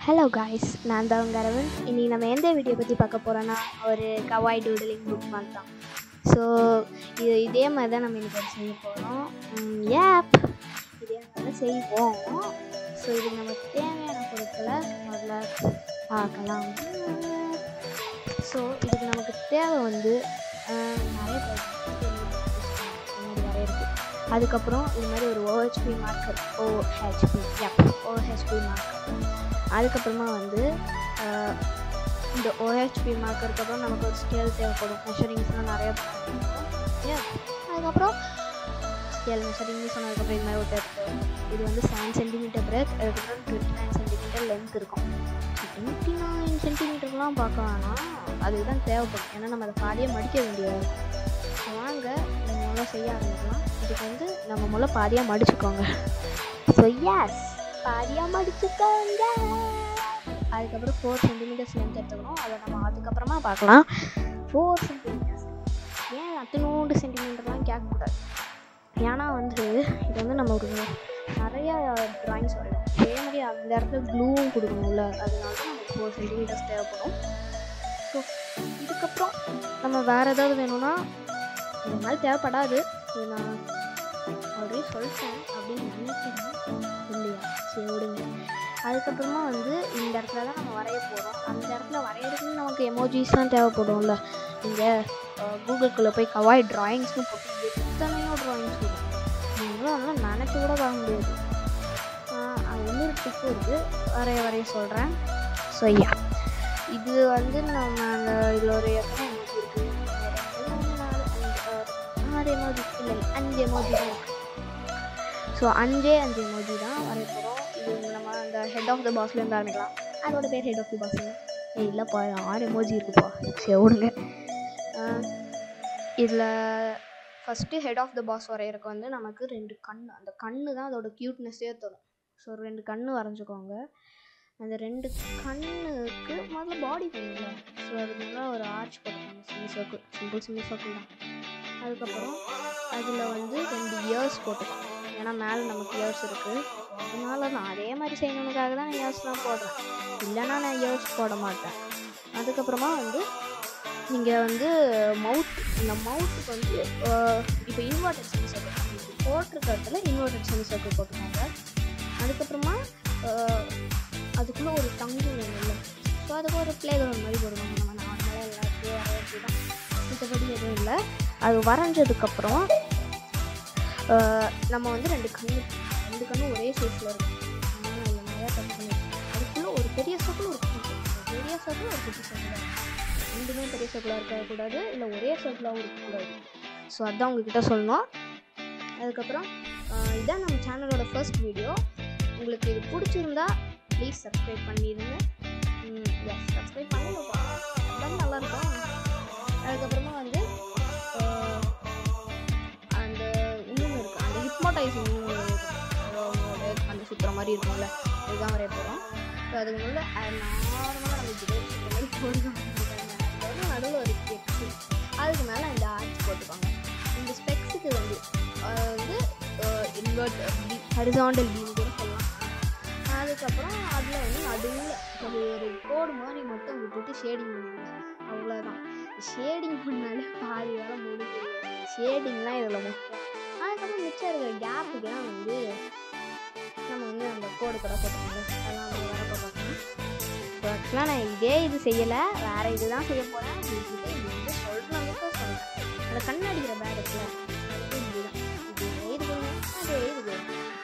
Hello guys நான் தான் உங்கள் அரவிந்த் இனி நம்ம எந்த வீடியோ பற்றி பார்க்க போகிறோன்னா ஒரு கவாய் டூடலிங் புக் மாதிரி தான் ஸோ இது இதே மாதிரி தான் நம்ம இன்னைக்கு ஒரு செய்ய போகிறோம் ஏப் இதே மாதிரி தான் செய்வோம் ஸோ இதுக்கு நமக்கு தேவையான பொருட்களை முதல்ல பார்க்கலாம் ஸோ இதுக்கு நமக்கு தேவை வந்து ஆஹ், நிறைய பொருட்கள் முன்னாடி வரைய இருக்குது அதுக்கப்புறம் இது மாதிரி ஒரு OHP marker OHP F OHP marker அதுக்கப்புறமா வந்து ஆஹ், இந்த ஓஹெச்பி மார்க்கருக்கு அப்புறம் நமக்கு ஒரு ஸ்கேல் தேவைப்படும் மெஷரிங்ஸ்லாம் நிறைய ஏன் அதுக்கப்புறம் ஸ்கேல் மெஷரிங்னு சொன்னதுக்கப்புறம் இது மாதிரி ஒரு டெப் இது வந்து செவன் சென்டிமீட்டர் பிரெத் அதுக்கப்புறம் டுவெண்ட்டி நைன் சென்டிமீட்டர் லென்த் இருக்கும் டுவெண்ட்டி நைன் சென்டிமீட்டர்லாம் பார்க்க வேணாம் அதுக்கு தான் தேவைப்படும் ஏன்னா நம்ம அதை பாதியாக மடிக்க வேண்டியதாக இருக்கும் வாங்க நம்ம முதல்ல செய்ய ஆரம்பிக்கலாம் இதுக்கு வந்து நம்ம முதல்ல பாதியாக மடிச்சுக்கோங்க ஸோ எஸ் பாதியாக மடிச்சுக்கோங்க அதுக்கப்புறம் ஃபோர் சென்டிமீட்டர்ஸ் லென்த் எடுத்துக்கணும் அதை நம்ம அதுக்கப்புறமா பார்க்கலாம் ஃபோர் சென்டிமீட்டர்ஸ் ஏன் அத்தனூண்டு சென்டிமீட்டர்லாம் கேட்கக்கூடாது ஏன்னா வந்து இது வந்து நம்ம ஒரு நிறைய ட்ராயிங்ஸ் வரையும் அதே மாதிரி அந்த இடத்துல க்ளூவும் கொடுக்கணும்ல அதனால தான் நமக்கு ஃபோர் சென்டிமீட்டர்ஸ் தேவைப்படும் ஸோ இதுக்கப்புறம் நம்ம வேறு ஏதாவது வேணும்னா இந்த மாதிரி தேவைப்படாது இது நான் ஆல்ரெடி சொல்லிட்டேன் அப்படின்னு நினைக்கிறேன் இல்லையா சரி விடுங்க அதுக்கப்புறமா வந்து இந்த இடத்துல தான் நம்ம வரைய போகிறோம் அந்த இடத்துல வரைகிறதுக்கு நமக்கு எமோஜிஸ்லாம் தேவைப்படும்ல இங்கே கூகுள்குள்ளே போய் கவாய் ட்ராயிங்ஸ்னு போட்டு எத்தனையோ ட்ராயிங்ஸ் வரும் நீங்களும் அதெல்லாம் நினச்சி கூட பார்க்க முடியாது ஆஹ் அது வந்து ஒரு டிப்பு இருக்குது வரைய வரைய சொல்கிறேன் ஸோ யா இது வந்து நம்ம அந்த இதில் ஒரு எத்தனை எமோஜி இருக்குது ரெண்டு மூணு நாலு அஞ்சு ஆறு ஆறு எமோஜி இல்லை அஞ்சு எமோஜி தான் இருக்குது ஸோ அஞ்சே அஞ்சு எமோஜி தான் வரைய போகிறோம் இது நம்ம அந்த ஹெட் ஆஃப் த பாஸ்லேருந்து ஆரம்பிக்கலாம் அதோட பேர் ஹெட் ஆஃப் தி பாஸ் ஏய் இல்லைப்பா இது ஆறு எமோஜி இருக்குப்பா சரி விடுங்க இதில் first head of the boss வரையறக்கு வந்து நமக்கு ரெண்டு கண் அந்த கண்ணு தான் அதோட க்யூட்னஸ்ஸே தரும் ஸோ ரெண்டு கண்ணு வரைஞ்சிக்கோங்க அந்த ரெண்டு கண்ணுக்கு முதல்ல பாடி வேணும்ல ஸோ அதுக்கு முதல்ல ஒரு ஆர்ச் போட்டுக்கோங்க semi circle simple semi circle தான் அதுக்கப்புறம் அதில் வந்து ரெண்டு இயர்ஸ் போட்டுக்கோங்க ஏன்னா மேலே நமக்கு இயர்ஸ் இருக்குது அதனால நான் அதே மாதிரி செய்யணுனுக்காக தான் நான் இயர்ஸ்லாம் போடுறேன் இல்லைன்னா நான் இயர்ஸ் போட மாட்டேன் அதுக்கப்புறமா வந்து நீங்கள் வந்து மவுத் இந்த மவுத்துக்கு வந்து இப்போ இன்வெர்டட் செமி சர்க்கிள் போட்டிருக்க இடத்துல இன்வெர்டட் செமி சர்க்கிள் போட்டுக்கோங்க அதுக்கப்புறமா ஆஹ், அதுக்குள்ளே ஒரு டங்கு வேணும்ல ஸோ அதுக்கு ஒரு ப்ளே கிரவுண்ட் மாதிரி போடுவாங்க நம்ம நார்மலாக எல்லாத்தையும் வரையறது தான் மற்றபடி எதுவும் இல்லை அது வரைஞ்சதுக்கப்புறம் நம்ம வந்து ரெண்டு கண்ணு ரெண்டு கண்ணும் ஒரே சைஸில் இருக்கும் ஆனால் இல்லை நிறையா கட் பண்ணிருக்கோம் அதுக்குள்ளே ஒரு பெரிய சர்க்கிள் ஒரு குட்டி circle. பெரிய சர்க்கிள் ஒரு குட்டி சர்க்கிள் ரெண்டுமே பெரிய சர்க்கிளாக இருக்கக்கூடாது இல்லை ஒரே சர்க்கிளாகவும் இருக்கக்கூடாது ஸோ அதான் உங்ககிட்ட சொல்லணும் அதுக்கப்புறம் ஆஹ், இதான் நம்ம சேனலோட ஃபர்ஸ்ட் வீடியோ உங்களுக்கு இது பிடிச்சிருந்தா ப்ளீஸ் சப்ஸ்கிரைப் பண்ணிடுங்க எஸ் சப்ஸ்கிரைப் பண்ணுங்கப்பா அதான் நல்லா இருக்கும் அதுக்கப்புறமா வந்து ஆஹ், அந்த இன்னொன்று இருக்குது அந்த ஹிப்னோடைசிங் அந்த சுற்றுற மாதிரி இருக்கும்ல இதுதான் வரைய போகிறோம் ஸோ அதுக்கு முன்னாடி நார்மலாக நம்ம இப்படி சுற்றுற மாதிரி போடுறோம் நடுவில் ஒரு ஸ்பெக்ஸு அதுக்கு மேலே இந்த ஆர்ச் போட்டுக்கோங்க இந்த ஸ்பெக்ஸுக்கு வந்து ஆஹ் வந்து இன்வெர்ட் ஹரிசாண்டல் பீம் கூட சொல்லலாம் அதுக்கப்புறம் அதில் வந்து நடுவில் ஒரு ஒரு கோடு மாதிரி மட்டும் விட்டுட்டு ஷேடிங் பண்ணுங்க அவ்வளோதான் ஷேடிங் பண்ணாலே பாதி வேலை முடிஞ்சு ஷேடிங்லாம் இதில் முக்கியம் அதுக்கப்புறம் மிச்சம் இருக்கிற கேப்புக்கெலாம் வந்து நம்ம வந்து அந்த கோடு கூட போட்டுக்கோங்க அதெல்லாம் நம்ம வரப்போ பார்க்கணும் ஸோ ஆக்சுவலாக நான் இதே இது செய்யலை வேறு இது தான் செய்ய போகிறேன் இதே இது வந்து சொல்கிறவங்க சொல்கிறேன் அந்த கண்ணடிக்கிற பேக் இருக்குல்ல அது இதுதான் இது எழுதுங்க அது எழுதுங்க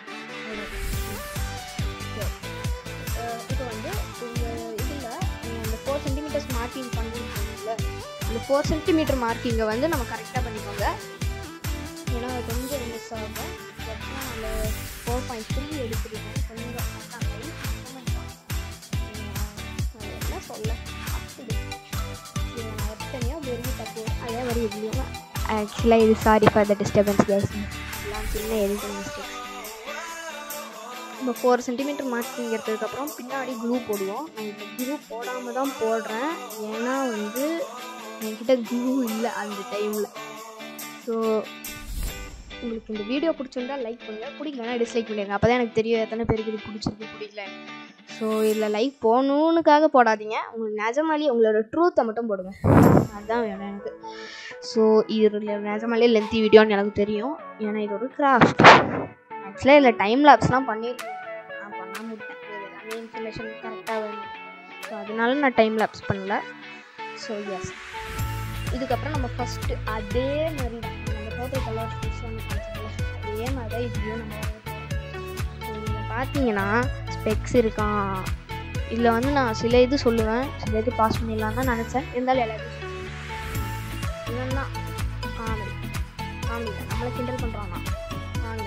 இப்போ வந்து உங்கள் இதில் நீங்கள் அந்த ஃபோர் சென்டிமீட்டர்ஸ் மார்க்கிங் பண்ணிருக்கீங்கல்ல இந்த ஃபோர் சென்டிமீட்டர் மார்க்கிங்கை வந்து நம்ம கரெக்டாக பண்ணிக்கோங்க ஏன்னா அது கொஞ்சம் மிஸ் ஆகும் ஆக்சுவலாக நம்ம ஃபோர் பாயிண்ட் த்ரீ எடுத்துருக்கோம் கொஞ்சம் அதான் height கம்மியா இருக்கும். நான் என்ன சொல்ல அப்படி இது நான் எத்தனையோ பெரிய தப்பு அதே மாதிரி இதுலையும் ஆக்சுவலாக இது sorry for the disturbance case எல்லாம் சின்ன எடிட்டிங் மிஸ்டேக்ஸ் நம்ம ஃபோர் சென்டிமீட்டர் மார்க்கிங் எடுத்ததுக்கப்புறம் பின்னாடி க்ளூ போடுவோம் நான் இப்போ க்ளூ போடாமல் தான் போடுறேன் ஏன்னா வந்து என்கிட்ட க்ளூ இல்லை அந்த டைமில் ஸோ உங்களுக்கு இந்த வீடியோ பிடிச்சிருந்தா லைக் பண்ணுங்கள் பிடிக்கலன்னா டிஸ்லைக் பண்ணிடுங்க அப்போ தான் எனக்கு தெரியும் எத்தனை பேருக்கு இது பிடிச்சிருக்கு பிடிக்கல ஸோ இதில் லைக் போகணுன்னுக்காக போடாதீங்க உங்களுக்கு நிஜமாலேயே உங்களோட ட்ரூத்தை மட்டும் போடுங்க அதுதான் வேணும் எனக்கு ஸோ இது நிஜமாலே லென்த்தி வீடியோன்னு எனக்கு தெரியும் ஏன்னா இது ஒரு கிராஃப்ட் ஆக்சுவலாக இதில் டைம் லாப்ஸ்லாம் பண்ணியிருக்கேன் நான் பண்ணாமல் விட்டேன் இது எல்லாமே இன்ஃபர்மேஷன் கரெக்டாக வேணும் ஸோ அதனால நான் டைம் லாப்ஸ் பண்ணல ஸோ எஸ் இதுக்கப்புறம் நம்ம ஃபஸ்ட்டு அதே மாதிரி தான் நம்ம டோட்டல் கலர் ஃபிஷ் ஒன்று காமிச்சோம்ல அதே மாதிரி தான் இதுலேயும் நம்ம நீங்கள் பார்த்தீங்கன்னா ஸ்பெக்ஸ் இருக்கான் இதில் வந்து நான் சில இது சொல்லுவேன் சில இது பாஸ் பண்ணிடலாம் தான் நினச்சேன் இருந்தாலும் எல்லாத்தையும் சொல்லுவேன் இவன் தான் காமெடி காமெடி நம்மளை கிண்டல் பண்ணுறான் வாங்க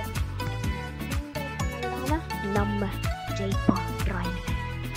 கிண்டல் பண்ணாம நம்ம ஜெயிப்போம் ட்ராயிங்கில்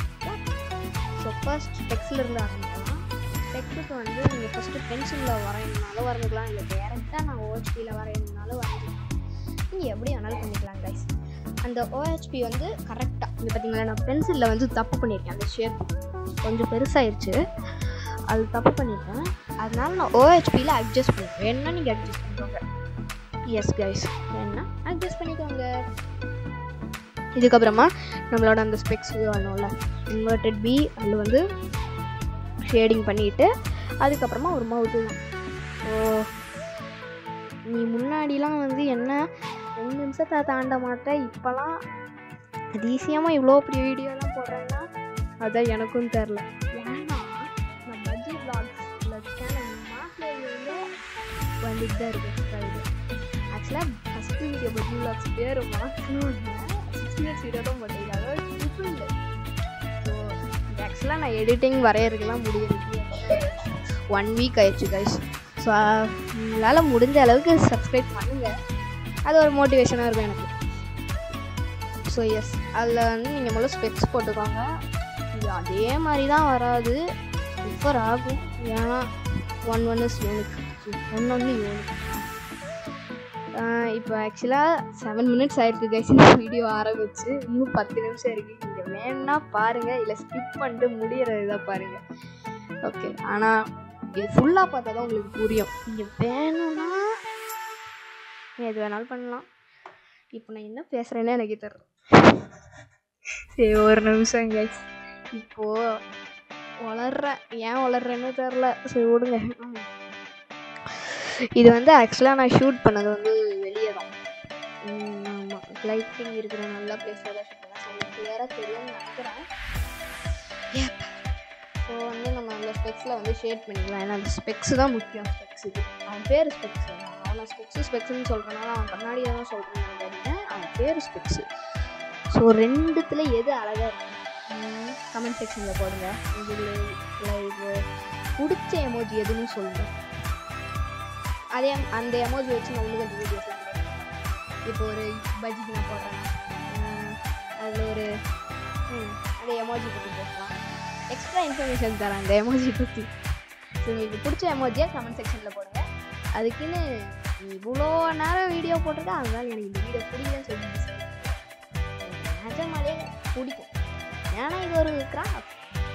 ஸோ ஃபர்ஸ்ட் ஸ்பெக்ஸில் இருந்து ஆரம்பிக்கலாம் ஸ்பெக்ஸுக்கு வந்து நீங்கள் ஃபஸ்ட்டு பென்சிலில் வரையணுனாலும் வரைஞ்சிக்கலாம் இல்லை டேரெக்டாக நான் ஓஹெச்பியில் வரையணுனாலும் வரைஞ்சிக்கலாம் நீங்கள் எப்படி வேணாலும் பண்ணிக்கலாம் கைஸ் அந்த ஓஹெச்பி வந்து கரெக்டாக இது பார்த்தீங்களா நான் பென்சிலில் வந்து தப்பு பண்ணியிருக்கேன் அந்த ஷேப் கொஞ்சம் பெருசாயிருச்சு அது தப்பு பண்ணியிருக்கேன் அதனால நான் ஓஹெச்பியில் அட்ஜஸ்ட் பண்ணுவேன் வேணுன்னா நீங்கள் அட்ஜஸ்ட் பண்ணிக்கோங்க எஸ் கைஸ் வேணுன்னா அட்ஜஸ்ட் பண்ணிக்கோங்க இதுக்கப்புறமா நம்மளோட அந்த ஸ்பெக்ஸ் வரணும்ல இன்வெர்டட் பி அதில் வந்து ஷேடிங் பண்ணிவிட்டு அதுக்கப்புறமா ஒரு மவுத்து தான் ஸோ நீ முன்னாடிலாம் வந்து என்ன ரெண்டு நிமிஷத்தை தாண்ட மாட்டேன் இப்போலாம் அதிசயமாக இவ்வளோ பெரிய வீடியோலாம் போடுறேன்னா அதான் எனக்கும் தெரில ஏன்னா நான் பஜ்ஜி பிளாக்ஸில் சேனல் மாட்டிலேருந்து வந்துட்டு தான் இருக்கு இது ஆக்சுவலாக ஃபஸ்ட்டு வீடியோ பஜ்ஜி பிளாக்ஸ் பேர் மாற்றணும் சிக்ஸ் மினிட்ஸ் வீடியோ தான் போட்டீங்க அதாவது ட்ரிபிள் ஸோ ஆக்சுவலாக நான் எடிட்டிங் வரையறதுக்கெல்லாம் முடியாது ஒன் வீக் ஆயிடுச்சு கைஸ் ஸோ உங்களால் முடிஞ்ச அளவுக்கு சப்ஸ்கிரைப் பண்ணுங்கள் அது ஒரு மோட்டிவேஷனாக இருக்கும் எனக்கு ஸோ எஸ் அதில் வந்து நீங்கள் முதல்ல ஸ்பெக்ஸ் போட்டுக்கோங்க இது அதே மாதிரி தான் வராது டிஃபர் ஆகும் ஏன்னா one one is unique one ஒன்று யூனிக் இப்போ ஆக்சுவலாக செவன் மினிட்ஸ் ஆயிருக்கு கைஸ் இந்த வீடியோ ஆரம்பிச்சு இன்னும் பத்து நிமிஷம் இருக்குது நீங்கள் வேணும்னா பாருங்கள் இல்லை ஸ்கிப் பண்ணிட்டு முடியறது தான் பாருங்கள் ஓகே ஆனால் இது ஃபுல்லாக பார்த்தா தான் உங்களுக்கு புரியும் நீங்கள் வேணும்னா எது வேணாலும் பண்ணலாம் இப்போ நான் என்ன பேசுகிறேன்னே எனக்கு தெரியல சரி ஒரு நிமிஷம் கைஸ் இப்போது வளர்றேன் ஏன் வளர்றேன்னு தெரில சரி விடுங்க ம். இது வந்து ஆக்சுவலாக நான் ஷூட் பண்ணது வந்து வெளியே தான் ஆமாம் லைட்டிங் இருக்கிற நல்ல பிளேஸில் தான் ஷூட் பண்ணேன் ஸோ கிளியராக தெரியும்னு நினைக்கிறேன் ஸோ வந்து நம்ம அந்த ஸ்பெக்ஸில் வந்து ஷேட் பண்ணிக்கலாம் ஏன்னா அந்த ஸ்பெக்ஸ் தான் முக்கியம் ஸ்பெக்ஸுக்கு அவன் பேர் ஸ்பெக்ஸ் அவனை ஸ்பெக்ஸு ஸ்பெக்ஸ்னு சொல்கிறனால அவன் கண்ணாடியை தான் சொல்கிறேன் நினைக்கிறேன் அவன் பேர் ஸ்பெக்ஸு ஸோ ரெண்டுத்தில் எது அழகாக இருக்கும் கமெண்ட் செக்ஷனில் போடுங்க இதில் இது பிடிச்ச எமோஜி எதுன்னு சொல்லுங்கள் அதே அந்த எமோஜி வச்சு நான் இன்னும் கொஞ்சம் வீடியோஸ் இப்போ ஒரு பஜ்ஜிக்கு நான் போடுறேன் அதில் ஒரு ம் அந்த எமோஜி பற்றி பேசலாம் எக்ஸ்ட்ரா இன்ஃபர்மேஷன் தரேன் அந்த எமோஜி பற்றி ஸோ உங்களுக்கு பிடிச்ச எமோஜியை கமெண்ட் செக்ஷனில் போடுங்க அதுக்குன்னு இவ்வளோ நேரம் வீடியோ போட்டிருக்கேன் அதனால எனக்கு இந்த வீடியோ பிடிக்கலன்னு சொல்லி நிஜமாலே பிடிக்கும் ஏன்னா இது ஒரு கிராஃப்ட்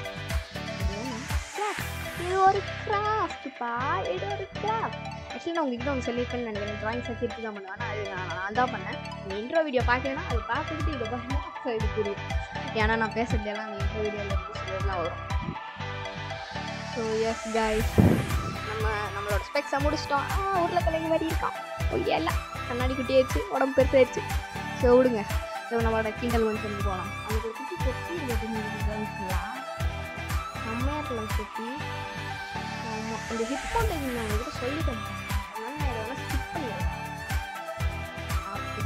இது ஒரு கிராஃப்ட்ப்பா இது ஒரு கிராஃப்ட் ஆக்சுவலி நான் உங்ககிட்ட ஒன்று சொல்லியிருக்கேன்னு நினைக்கிறேன் ட்ராயிங் சர்டிஃபிகேட் தான் பண்ணுவேன் அது நான் நான் தான் பண்ணேன் நீ இன்ட்ரோ வீடியோ பார்க்கலன்னா அதை பார்த்துக்கிட்டு இதை பாருங்க ஸோ இது புரியும் ஏன்னா நான் பேசுறதெல்லாம் அந்த இன்ட்ரோ வீடியோவில் இருந்து சொல்லலாம் வரும் ஸோ எஸ் கைஸ் நம்ம நம்மளோட ஸ்பெக்ஸை முடிச்சிட்டோம் ஆ உருளைக்கிழங்கு மாதிரி இருக்கான் ஒய்யெல்லாம் கண்ணாடி குட்டியாச்சு உடம்பு பெருசாயிடுச்சு ஸோ விடுங்க ஸோ நம்மளோட கிண்டல் ஒன் சொல்லி போகலாம் அதுக்கு ஒரு குட்டி கொட்டி கவனிக்கலாம் செம்மையாக இருக்கலாம் கொட்டி ஆமாம் இந்த ஹிட் பண்ணுறது நான் உங்ககிட்ட சொல்லிட்டேன் அதனால நான் இதை வேணால் ஸ்கிப் பண்ணிடுறேன் அப்படி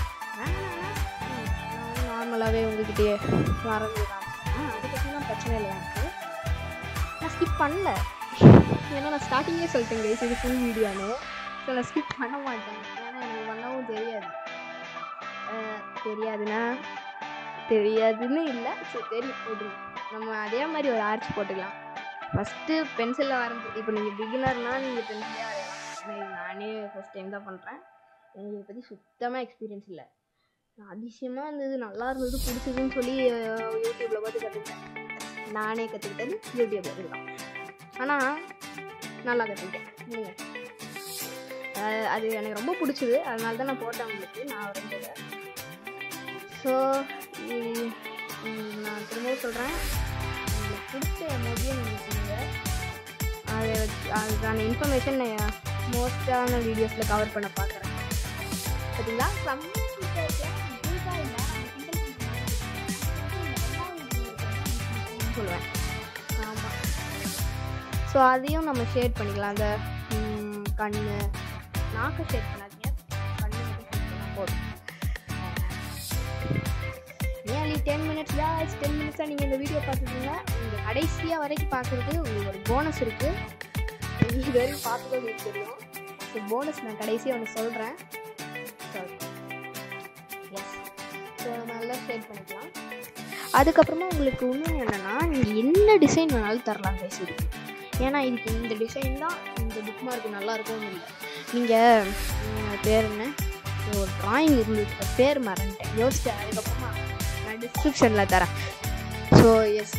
நார்மலாகவே உங்ககிட்டயே மறந்து காமிச்சேன் அதை பற்றிலாம் பிரச்சனை இல்லை எனக்கு நான் ஸ்கிப் பண்ணல ஏன்னா நான் ஸ்டார்டிங்கே சொல்லிட்டேன் கைஸ் இது ஃபுல் வீடியோன்னு ஸோ நான் ஸ்கிப் பண்ண மாட்டேன் ஏன்னா எனக்கு பண்ணவும் தெரியாது அஹ் தெரியாதுன்னா தெரியாதுன்னு இல்லை சரி தெரியும் விடுங்க நம்ம அதே மாதிரி ஒரு ஆர்ச் போட்டுக்கலாம் ஃபஸ்ட்டு பென்சிலில் வரைஞ்சி இப்போ நீங்கள் பிகினர்னா நீங்கள் பென்சிலே வரையலாம் ஏன்னா இது நானே ஃபஸ்ட் டைம் தான் பண்ணுறேன் எனக்கு இதை பற்றி சுத்தமாக எக்ஸ்பீரியன்ஸ் இல்லை நான் அதிசயமாக இருந்தது நல்லா இருந்தது பிடிச்சதுன்னு சொல்லி யூடியூப்பில் பார்த்து கற்றுக்கிட்டேன் நானே கற்றுக்கிட்டது யூடியூப் தான் ஆனால் நல்லா கற்றுக்கிட்டேன் நீங்கள் அஹ் அது எனக்கு ரொம்ப பிடிச்சது அதனால தான் நான் போட்டேன் உங்களுக்கு நான் வரைஞ்சதை ஸோ நான் திரும்பவும் சொல்கிறேன் உங்களுக்கு பிடிச்ச எமோஜியை நீங்கள் சொல்லுங்கள் அதை வச்சு அதுக்கான இன்ஃபர்மேஷன் நான் மோஸ்டான வீடியோஸில் கவர் பண்ண பார்க்குறேன் பார்த்தீங்களா செம்ம cute ஆ இருக்கு. cute ஆ இல்ல, அந்த கிண்டல் பண்றாங்க. சொல்லுவேன் ஆமாம் ஸோ அதையும் நம்ம ஷேட் பண்ணிக்கலாம் அந்த ம், கண்ணு நாக்கு ஷேட் பண்ணாதீங்க கண்ணு மட்டும் shade பண்ணா போதும் நியர்லி டென் மினிட்ஸ் தான் டென் மினிட்ஸாக நீங்கள் இந்த வீடியோ பார்த்துருக்கீங்க நீங்கள் கடைசியாக வரைக்கும் பார்க்குறது உங்களுக்கு ஒரு போனஸ் இருக்குது இது வரைக்கும் பார்த்துட்டு உங்களுக்கு தெரியும் ஸோ போனஸ் நான் கடைசியாக ஒன்று சொல்கிறேன் எஸ் ஸோ நல்லா ஷேட் பண்ணிக்கலாம் அதுக்கப்புறமா உங்களுக்கு இன்னும் என்னென்னா நீங்கள் என்ன டிசைன் வேணாலும் தரலாம் பேசி ஏன்னா இதுக்கு இந்த டிசைன் தான் இந்த புக் மார்க் நல்லா இருக்கும்னு இல்லை நீங்கள் பேர் என்ன ஒரு ட்ராயிங் இருந்துச்சு அது பேர் மறந்துட்டேன் யோசிச்சு அதுக்கப்புறமா நான் டிஸ்கிரிப்ஷனில் தரேன் ஸோ எஸ்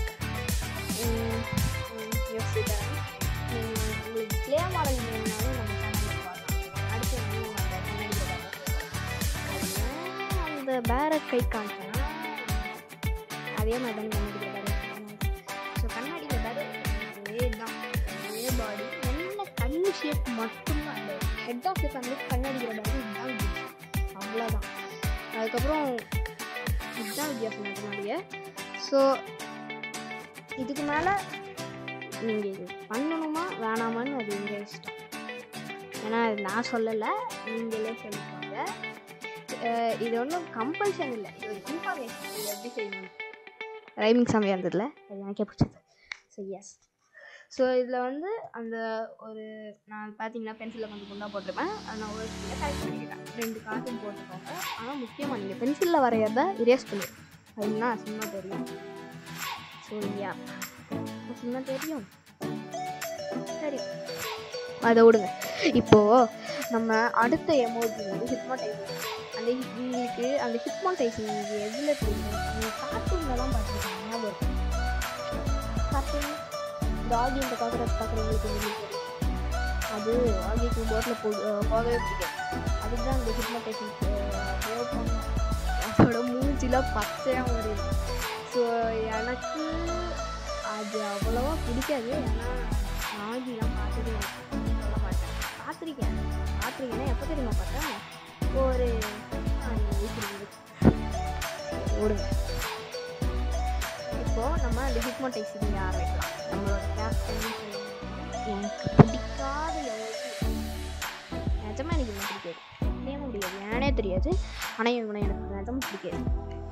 யோசிச்சு தரேன் நீங்க உங்களுக்கு ப்ளே மாடல் வேணும்னாலும் நம்ம சேனலில் பார்க்கலாம் அடுத்து வந்து நம்ம அந்த கண்ணாடி அந்த பேரட் கை காமிச்சோன்னா அதே மாதிரி தான் கண்ணாடி ஸோ கண்ணாடியில் பேரட் ஒரே தான் ஒரே பாடி என்ன கண்ணு ஷேப் மட்டும்தான் அந்த ஹெட் ஆஃப் த ஃபேமிலி கண்ணாடிக்கிற பேரட் இதுதான் வித்தியாசம் அவ்வளோதான் அதுக்கப்புறம் இதுதான் வித்தியாசம் கண்ணாடியை ஸோ இதுக்கு மேலே நீங்கள் இது பண்ணணுமா வேணாமான்னு அது உங்கள் இஷ்டம் ஏன்னா இது நான் சொல்லலை நீங்களே சொல்லிப்பாங்க அஹ் இது ஒன்றும் கம்பல்ஷன் இல்லை இது ஒரு இன்ஃபர்மேஷன் இது எப்படி செய்யணும் ரைமிங் செம்மையாக இருந்ததுல அது எனக்கே பிடிச்சது ஸோ எஸ் ஸோ இதில் வந்து அந்த ஒரு நான் பார்த்தீங்கன்னா பென்சிலில் கொஞ்சம் குண்டா போட்டிருப்பேன் அதை நான் ஒரு கரெக்ட் பண்ணிக்கிறேன் ரெண்டு காட்டும் போட்டுக்கோங்க ஆனால் முக்கியமாக நீங்கள் பென்சிலில் வரைகிறத இரேஸ் பண்ணிடுங்க அதுனா சும்மா தெரியும் ஸோ யா சும்மா தெரியும் சரி அதை விடுங்க இப்போது நம்ம அடுத்த எமோஜி வந்து ஹிப்னோடைசிங் அந்த hip- உங்களுக்கு அந்த ஹிப்னோடைசிங் எதில் தெரியும் நீங்கள் கார்ட்டூன்லலாம் பார்த்துருக்கீங்க ஞாபகம் இருக்கும் கார்ட்டூன் டாகி இந்த காக்கரஸ் பார்க்குறவங்களுக்கு உங்களுக்கு தெரியும் அது ஆகிக்கு போட்டில் போ போகவே பிடிக்கும் அதுக்கு தான் அந்த ஹிப்னோடைசிங் ப்ரேவ் பண்ணோம் அதோட மூஞ்சிலாம் பச்சையாக வருது ஸோ எனக்கு அது அவ்வளோவா பிடிக்காது ஏன்னா நாகிலாம் பார்த்ததே இல்லை. சொல்ல மாட்டேன் பார்த்துருக்கேன் பார்த்துருக்கேன்னா எப்போ தெரியுமா பார்த்தேன் ஒரு அஞ்சு வயசு இருந்தது ஓடுங்க இப்போது நம்ம அந்த ஹிப்னோடைசிங் ஆரம்பிக்கலாம் நம்மளோட கேப்டன் எனக்கு பிடிக்காத எவ்வளோ நிஜமா எனக்கு இவனை பிடிக்காது ஏன் முடியாது ஏனே தெரியாது ஆனால் இவனை எனக்கு நிஜமா பிடிக்காது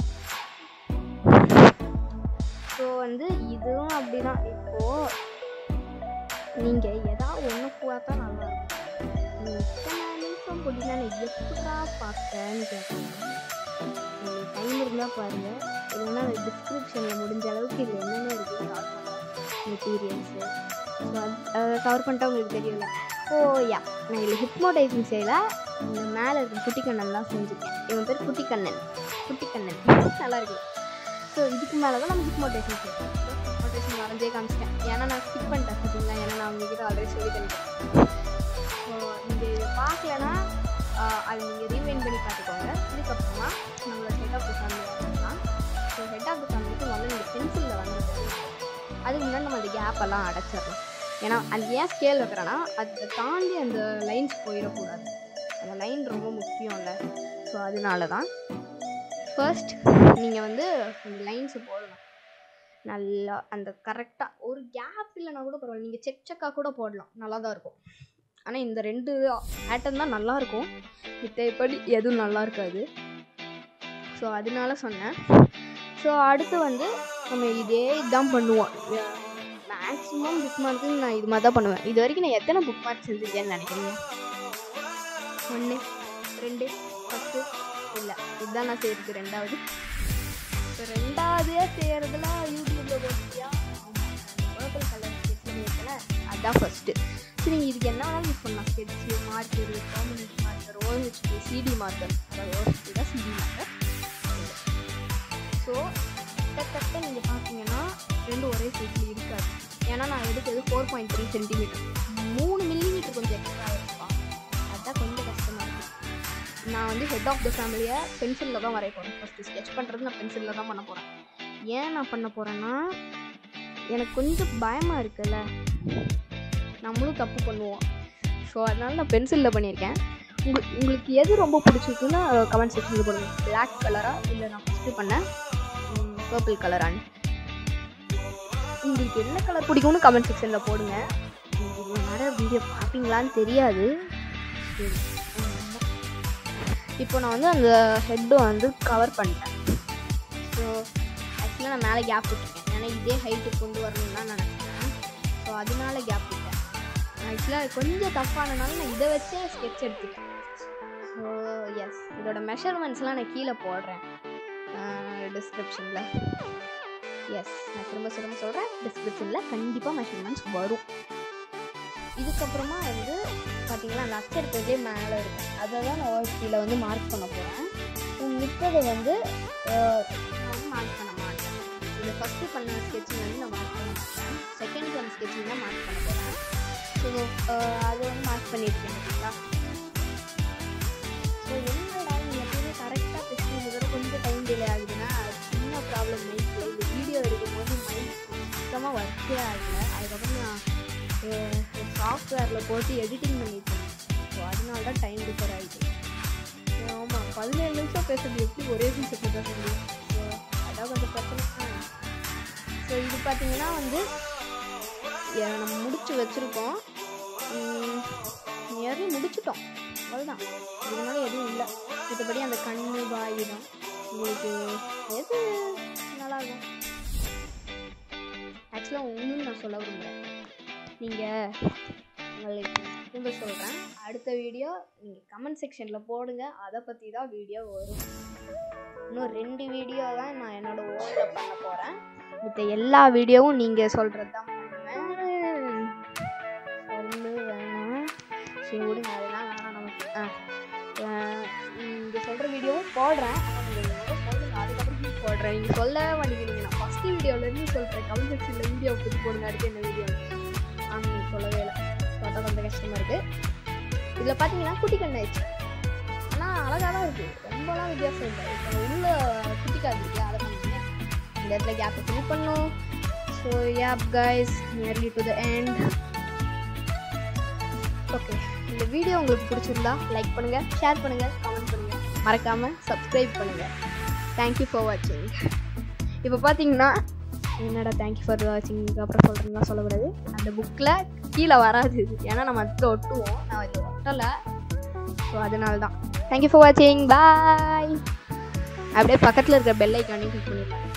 ஸோ வந்து இதுவும் அப்படிதான் இப்போது நீங்கள் ஏதாவது ஒன்று பார்த்தா நல்லா இருக்கும் நீ இத்தனை நிமிஷம் போட்டினா நீ எப்படா பார்த்தேன்னு கேட்பாங்க உங்களுக்கு டைம் இருந்தால் பாருங்கள் இல்லைன்னா டிஸ்கிரிப்ஷனில் முடிஞ்ச அளவுக்கு இதில் என்னென்ன இருக்குது கவர் பண்ணுறேன் மெட்டீரியல்ஸு ஸோ அதை கவர் பண்ணிட்டா உங்களுக்கு தெரியல ஓ யா நான் இதில் ஹிப்னோடைசிங் செய்யல இந்த மேலே இருக்க குட்டி கண்ணன்லாம் செஞ்சுருக்கேன் இவன் பேர் குட்டி கண்ணன் குட்டி கண்ணன் நல்லா இருக்கு ஸோ இதுக்கு மேலே தான் நம்ம ஹிப்னோடைசிங் செய்யணும் ஹிப்னோடைசிங் வரைஞ்சே காமிச்சிட்டேன் ஏன்னா நான் ஸ்கிப் பண்ணிட்டேன் பார்த்தீங்களா ஏன்னா நான் உங்ககிட்ட ஆல்ரெடி சொல்லி தந்துட்டேன் ஸோ நீங்கள் இதை பார்க்கலன்னா ஆஹ், அது நீங்கள் ரீவைண்ட் பண்ணி பார்த்துக்கோங்க இதுக்கப்புறமா நம்மளோட ஹெட் ஆஃப் த ஃபேமிலி வரலாம் ஸோ ஹெட் ஆஃப் த ஃபேமிலிக்கு முதல்ல நீங்கள் பென்சிலில் வந்து அதுக்கு முன்னாடி நம்ம அந்த கேப் எல்லாம் அடைச்சிடலாம் ஏன்னா அது ஏன் ஸ்கேல் வைக்கிறேன்னா அதை தாண்டி அந்த லைன்ஸ் போயிடக்கூடாது அந்த லைன் ரொம்ப முக்கியம்ல ஸோ அதனால தான் ஃபர்ஸ்ட் நீங்கள் வந்து அந்த லைன்ஸை போடணும் நல்லா அந்த கரெக்டாக ஒரு கேப் இல்லைனா கூட பரவாயில்ல நீங்கள் செக் செக்காக கூட போடலாம் நல்லா தான் இருக்கும் ஆனால் இந்த ரெண்டு பேட்டர்ன் தான் நல்லாயிருக்கும் மித்தபடி எதுவும் நல்லா இருக்காது ஸோ அதனால சொன்னேன் ஸோ அடுத்து வந்து நம்ம இதே இதுதான் பண்ணுவோம் மேக்ஸிமம் புக் மார்க்கு நான் இது மாதிரி தான் பண்ணுவேன் இது வரைக்கும் நான் எத்தனை புக் மார்க் செஞ்சுருக்கேன்னு நினைக்கிறீங்க ஒன்று ரெண்டு பத்து இல்லை இதுதான் நான் செய்கிறது ரெண்டாவது இப்போ ரெண்டாவதே செய்கிறதுலாம் யூடியூப்பில் போட்டியா பர்பிள் கலர் ஸ்கெட்ச் பண்ணி வைக்கல அதுதான் ஃபஸ்ட்டு சரி நீங்கள் இதுக்கு என்ன வேணாலும் யூஸ் பண்ணலாம் sketch marker permanent marker OHP CD marker அதாவது ஓஹெச்பி தான் சிடி மார்க்கர் ஸோ கிட்டத்தட்ட நீங்கள் பார்த்தீங்கன்னா ரெண்டும் ஒரே சைஸில் இருக்காது ஏன்னா நான் எடுத்தது ஃபோர் பாயிண்ட் த்ரீ சென்டிமீட்டர் மூணு மில்லிமீட்டர் கொஞ்சம் எக்ஸ்ட்ரா இருப்பான் பார்த்தா கொஞ்சம் கஷ்டமாக இருக்கும் நான் வந்து ஹெட் ஆஃப் த ஃபேமிலியை பென்சிலில் தான் வரைய போகிறேன் ஃபஸ்ட்டு ஸ்கெட்ச் பண்ணுறது நான் பென்சிலில் தான் பண்ண போகிறேன் ஏன் நான் பண்ண போகிறேன்னா எனக்கு கொஞ்சம் பயமாக இருக்குல்ல நம்மளும் தப்பு பண்ணுவோம் ஸோ அதனால நான் பென்சிலில் பண்ணியிருக்கேன் உங்களுக்கு உங்களுக்கு எது ரொம்ப பிடிச்சிருக்குன்னு கமெண்ட் செக்ஷனில் போடுங்க Black கலராக இல்லை நான் ஃபஸ்ட்டு பண்ணேன் பர்பிள் கலரான்னு உங்களுக்கு என்ன கலர் பிடிக்கும்னு கமெண்ட் செக்ஷனில் போடுங்க உங்களுக்கு இவ்வளோ நேரம் வீடியோ பார்ப்பீங்களான்னு தெரியாது சரி. இப்போ நான் வந்து அந்த ஹெட்டை வந்து கவர் பண்ணிட்டேன் ஸோ ஆக்சுவலாக நான் மேலே கேப் விட்டுருக்கேன் ஏன்னா இதே ஹைட்டு கொண்டு வரணும்னு தான் நினச்சேன் ஸோ அதனால கேப் விட்டேன் ஆக்சுவலாக கொஞ்சம் தப்பானனால நான் இதை வச்சே ஸ்கெட்ச் எடுத்துட்டேன் ஸோ எஸ் இதோட மெஷர்மெண்ட்ஸ்லாம் நான் கீழே போடுறேன் டிஸ்கிரிப்ஷனில் எஸ் நான் திரும்ப திரும்ப சொல்கிறேன் டிஸ்கிரிப்ஷனில் கண்டிப்பாக மெஷர்மெண்ட்ஸ் வரும் இதுக்கப்புறமா வந்து பார்த்தீங்கன்னா அந்த அச்சடிப்பதே மேலே இருக்கும் அதை தான் நான் ஓஎஸ்டியில் வந்து மார்க் பண்ண போகிறேன் மித்ததை வந்து அஹ், நான் வந்து மார்க் பண்ண மாட்டேன் இந்த ஃபஸ்ட்டு பண்ண ஸ்கெட்சிங் வந்து நான் மார்க் பண்ண மாட்டேன் செகண்ட் பண்ண ஸ்கெட்சிங் தான் மார்க் பண்ண போகிறேன் ஸோ அதை வந்து மார்க் பண்ணியிருக்கேன் பார்த்தீங்களா ஸோ என்னடா நீங்கள் எப்பவுமே கரெக்டாக பேசுறது கொஞ்சம் டைம் டிலே ஆகுதுன்னா அது சின்ன ப்ராப்ளம் மைண்டில் இந்த வீடியோ எடுக்கும்போது மைண்ட் சுத்தமாக ஒர்க்கே ஆகலை அதுக்கப்புறம் நான் சாஃப்ட்வேரில் போட்டு எடிட்டிங் பண்ணிட்டேன் ஸோ அதனால தான் டைம் டிஃபர் ஆகிட்டு ஆமாம் பதினேழு நிமிஷம் பேசுறது எப்படி ஒரே நிமிஷத்தில் பேச முடியும் ஸோ அதான் கொஞ்சம் பிரச்சனை ஸோ இது பார்த்தீங்கன்னா வந்து ஏ- நம்ம முடிச்சு வச்சுருக்கோம் நியர்லி முடிச்சிட்டோம் அவ்வளோதான் இதனால எதுவும் இல்லை மற்றபடி அந்த கண்ணு வாய் தான் உங்களுக்கு எது நல்லா இருக்கும் ஆக்சுவலாக ஒன்றும் நான் சொல்ல விரும்புகிறேன் நீங்கள் உங்களுக்கு திரும்ப சொல்கிறேன் அடுத்த வீடியோ நீங்கள் கமெண்ட் செக்ஷனில் போடுங்க அதை பற்றி தான் வீடியோ வரும் இன்னும் ரெண்டு வீடியோ தான் நான் என்னோட ஓனில் பண்ண போகிறேன் மத்த எல்லா வீடியோவும் நீங்கள் சொல்கிறது தான் பண்ணுவேன் சொல்லு வேணாம் சரி விடுங்க அதெல்லாம் வேணாம் நமக்கு ஆ நீங்கள் சொல்கிற வீடியோவும் போடுறேன் ஆனால் நீங்கள் முதல்ல சொல்லுங்க அதுக்கப்புறம் போடுறேன் நீங்கள் சொல்லவே மாட்டேங்கிறீங்க நான் ஃபஸ்ட்டு வீடியோலேருந்து சொல்கிறேன் கமெண்ட் செக்ஷனில் வீடியோ பற்றி போடுங்க அடுத்து என்ன வீடியோ ஆனால் நீங்கள் சொல்லவே இல்லை பார்த்தா கொஞ்சம் கஷ்டமாக இருக்குது இதில் பார்த்தீங்கன்னா குட்டி கண்ணு ஆயிடுச்சு ஆனால் அழகாக தான் இருக்குது ரொம்பலாம் வித்தியாசம் இல்லை இப்போ உள்ள குட்டி காது இருக்கு அதை பண்ணுங்க இந்த இடத்துல கேப்பை ஃபில் பண்ணும் so yup guys nearly to the end okay இந்த வீடியோ உங்களுக்கு பிடிச்சிருந்தா லைக் பண்ணுங்கள் ஷேர் பண்ணுங்கள் கமெண்ட் பண்ணுங்கள் மறக்காமல் சப்ஸ்கிரைப் பண்ணுங்கள் தேங்க்யூ ஃபார் வாட்சிங் இப்போ பார்த்தீங்கன்னா என்னடா தேங்க்யூ ஃபார் வாட்சிங் அப்புறம் சொல்கிறேன்னா சொல்லக்கூடாது அந்த புக்கில் கீழே வராது இது ஏன்னா நம்ம அதில் ஒட்டுவோம் நான் இதில் ஒட்டலை ஸோ அதனால தான் தேங்க்யூ ஃபார் வாட்சிங் பாய் அப்படியே பக்கத்தில் இருக்கிற பெல் ஐக்கானையும் கிளிக் பண்ணிடலாம்